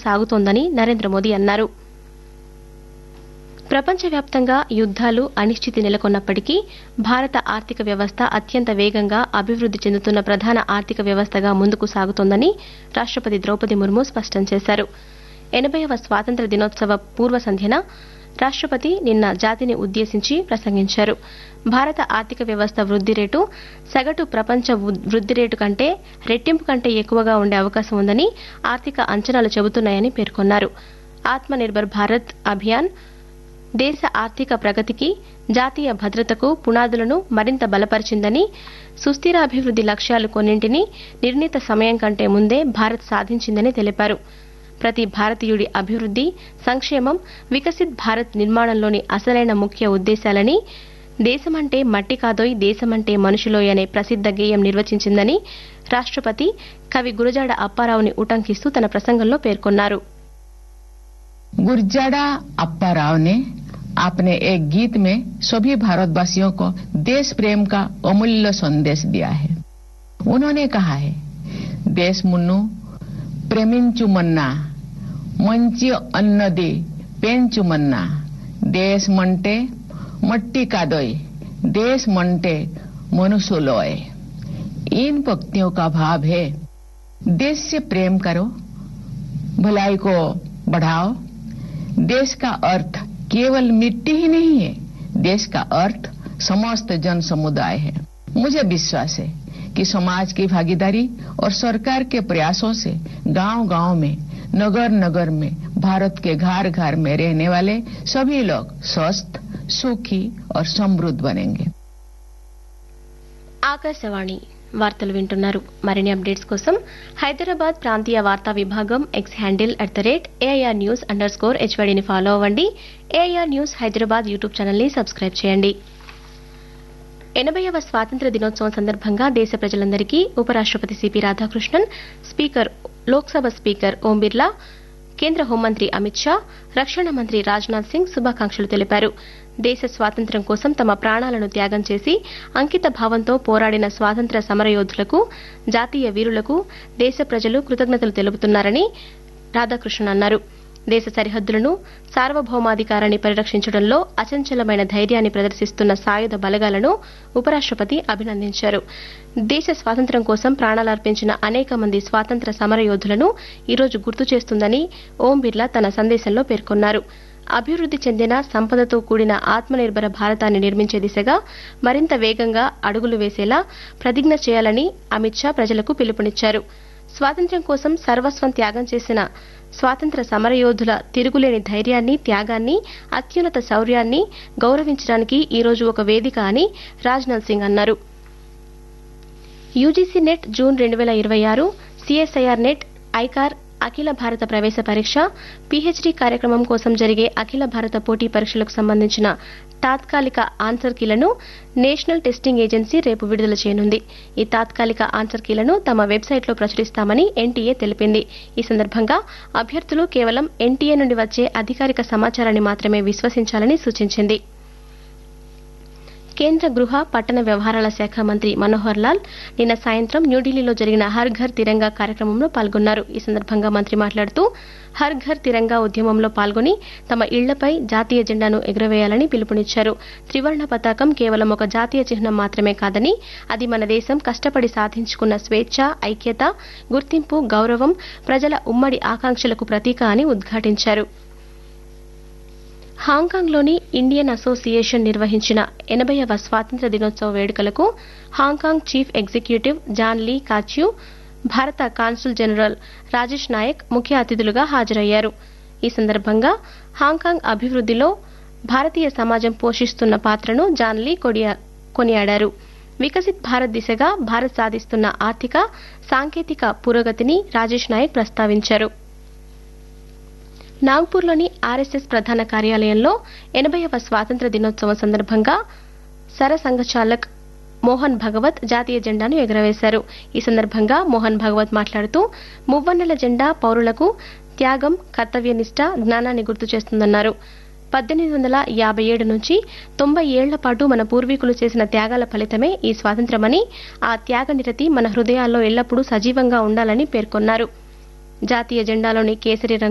సాగుతోందని నరేంద్ర మోదీ అన్నారు ప్రపంచవ్యాప్తంగా యుద్దాలు అనిశ్చితి నెలకొన్నప్పటికీ భారత ఆర్థిక వ్యవస్థ అత్యంత వేగంగా అభివృద్ది చెందుతున్న ప్రధాన ఆర్థిక వ్యవస్థగా ముందుకు సాగుతోందని రాష్టపతి ద్రౌపది ముర్ము స్పష్టం చేశారు ఎనభైవ స్వాతంత్ర దినోత్సవ పూర్వ సంధ్యన రాష్టపతి నిన్న జాతిని ఉద్దేశించి ప్రసంగించారు భారత ఆర్థిక వ్యవస్థ వృద్ది రేటు సగటు ప్రపంచ వృద్ది రేటు కంటే రెట్టింపు కంటే ఎక్కువగా ఉండే అవకాశం ఉందని ఆర్థిక అంచనాలు చెబుతున్నాయని పేర్కొన్నారు ఆత్మ నిర్భర్ భారత్ అభియాన్ దేశ ఆర్థిక ప్రగతికి జాతీయ భద్రతకు పునాదులను మరింత బలపరిచిందని సుస్థిర అభివృద్ది లక్ష్యాలు కొన్నింటిని నిర్ణీత సమయం కంటే ముందే భారత్ సాధించిందని తెలిపారు ప్రతి భారతీయుడి అభివృద్ది సంక్షేమం వికసిత్ భారత్ నిర్మాణంలోని అసలైన ముఖ్య ఉద్దేశాలని దేశమంటే మట్టి కాదోయ్ దేశమంటే మనుషులోయ్ అనే ప్రసిద్ధ గేయం నిర్వచించిందని రాష్టపతి కవి గురజాడ అప్పారావుని ఉటంకిస్తూ తన ప్రసంగంలో పేర్కొన్నారు गुरजाड़ा अप्पा राव ने अपने एक गीत में सभी भारतवासियों को देश प्रेम का अमूल्य संदेश दिया है उन्होंने कहा है देश मुन्नु प्रेमिंचु मन्ना मंची अन्न दे पेंचु मन्ना देश मंटे मट्टी कादोय देश मंटे मनुष्य लोय इन पंक्तियों का भाव है देश से प्रेम करो भलाई को बढ़ाओ देश का अर्थ केवल मिट्टी ही नहीं है देश का अर्थ समस्त जन समुदाय है मुझे विश्वास है कि समाज की भागीदारी और सरकार के प्रयासों से गांव गांव में नगर नगर में भारत के घर घर में रहने वाले सभी लोग स्वस्थ सुखी और समृद्ध बनेंगे ఆకాశవాణి వార్తలు వింటున్నారు మరిన్ని అప్డేట్స్ కోసం హైదరాబాద్ ప్రాంతీయ వార్తా విభాగం X handle at the rate AIR news under score హెచ్వైడీని ఫాలో అవ్వండి ఏఐఆర్ న్యూస్ హైదరాబాద్ యూట్యూబ్ ఛానల్ని సబ్స్క్రైబ్ చేయండి ఎనభైవ స్వాతంత్ర దినోత్సవం సందర్భంగా దేశ ప్రజలందరికీ ఉపరాష్టపతి C P Radhakrishnan speaker Lok Sabha speaker Om Birla కేంద్ర హోంమంత్రి అమిత్ షా రక్షణ మంత్రి రాజ్నాథ్ సింగ్ శుభాకాంక్షలు తెలిపారు దేశ స్వాతంత్ర్యం కోసం తమ ప్రాణాలను త్యాగం చేసి అంకిత భావంతో పోరాడిన స్వాతంత్ర సమరయోధులకు జాతీయ వీరులకు దేశ ప్రజలు కృతజ్ఞతలు తెలుపుతున్నారని రాధాకృష్ణన్ అన్నారు దేశ సరిహద్దులను సార్వభౌమాధికారాన్ని పరిరక్షించడంలో అచంచలమైన ధైర్యాన్ని ప్రదర్శిస్తున్న సాయుధ బలగాలను ఉపరాష్టపతి అభినందించారు దేశ స్వాతంత్ర్యం కోసం ప్రాణాలర్పించిన అనేక మంది స్వాతంత్ర సమరయోధులను ఈరోజు గుర్తు చేస్తుందని ఓం బిర్లా తన సందేశంలో పేర్కొన్నారు అభివృద్ది చెందిన సంపదతో కూడిన ఆత్మనిర్భర భారతాన్ని నిర్మించే దిశగా మరింత వేగంగా అడుగులు వేసేలా ప్రతిజ్ఞ చేయాలని అమిత్ షా ప్రజలకు పిలుపునిచ్చారు స్వాతంత్ర్యం కోసం సర్వస్వం త్యాగం చేసిన స్వాతంత్ర సమరయోధుల తిరుగులేని ధైర్యాన్ని త్యాగాన్ని అత్యున్నత శౌర్యాన్ని గౌరవించడానికి ఈరోజు ఒక వేదిక అని రాజ్నాథ్ సింగ్ అన్నారు యూజీసీ నెట్ జూన్ రెండు వేల ఇరవై ఆరు సిఎస్ఐఆర్ నెట్ ఐకార్ అఖిల భారత ప్రవేశ పరీక్ష పీహెచ్డీ కార్యక్రమం కోసం జరిగే అఖిల భారత పోటీ పరీక్షలకు సంబంధించిన తాత్కాలిక ఆన్సర్ కీలను నేషనల్ టెస్టింగ్ ఏజెన్సీ రేపు విడుదల చేయనుంది ఈ తాత్కాలిక ఆన్సర్ కీలను తమ వెబ్సైట్లో ప్రచురిస్తామని ఎన్టీఏ తెలిపింది ఈ సందర్భంగా అభ్యర్థులు కేవలం ఎన్టీఏ నుండి వచ్చే అధికారిక సమాచారాన్ని మాత్రమే విశ్వసించాలని సూచించింది కేంద్ర గృహ పట్టణ వ్యవహారాల శాఖ మంత్రి మనోహర్ లాల్ నిన్న సాయంత్రం న్యూఢిల్లీలో జరిగిన హర్ ఘర్ తిరంగా కార్యక్రమంలో పాల్గొన్నారు ఈ సందర్భంగా మంత్రి మాట్లాడుతూ హర్ ఘర్ తిరంగా ఉద్యమంలో పాల్గొని తమ ఇళ్లపై జాతీయ జెండాను ఎగురవేయాలని పిలుపునిచ్చారు త్రివర్ణ పతాకం కేవలం ఒక జాతీయ చిహ్నం మాత్రమే కాదని అది మన దేశం కష్టపడి సాధించుకున్న స్వేచ్ఛ ఐక్యత గుర్తింపు గౌరవం ప్రజల ఉమ్మడి ఆకాంక్షలకు ప్రతీక అని ఉద్ఘాటించారు హాంకాంగ్లోని ఇండియన్ అసోసియేషన్ నిర్వహించిన ఎనభైవ స్వాతంత్ర దినోత్సవ వేడుకలకు Hong Kong chief executive John Lee Ka chiu భారత కాన్సుల్ జనరల్ రాజేష్ నాయక్ ముఖ్య అతిథులుగా హాజరయ్యారు ఈ సందర్భంగా హాంకాంగ్ అభివృద్దిలో భారతీయ సమాజం పోషిస్తున్న పాత్రను జాన్ లీ కొనియాడారు వికసిత్ భారత్ దిశగా భారత్ సాధిస్తున్న ఆర్థిక సాంకేతిక పురోగతిని రాజేష్ నాయక్ ప్రస్తావించారు నాగ్పూర్లోని ఆర్ఎస్ఎస్ ప్రధాన కార్యాలయంలో ఎనభైవ స్వాతంత్ర దినోత్సవం సందర్భంగా సరసంఘ చాలక్ మోహన్ భగవత్ జాతీయ జెండాను ఎగురవేశారు ఈ సందర్భంగా మోహన్ భగవత్ మాట్లాడుతూ మువ్వన్నెల జెండా పౌరులకు త్యాగం కర్తవ్యనిష్ట జ్ఞానాన్ని గుర్తు చేస్తుందన్నారు పద్దెనిమిది వందల యాభై ఏడు నుంచి తొంభై ఏళ్ల పాటు మన పూర్వీకులు చేసిన త్యాగాల ఫలితమే ఈ స్వాతంత్ర్యమని ఆ త్యాగ నిరతి మన హృదయాల్లో ఎల్లప్పుడూ సజీవంగా ఉండాలని పేర్కొన్నారు జాతీయ జెండాలోని కేసరి రంగు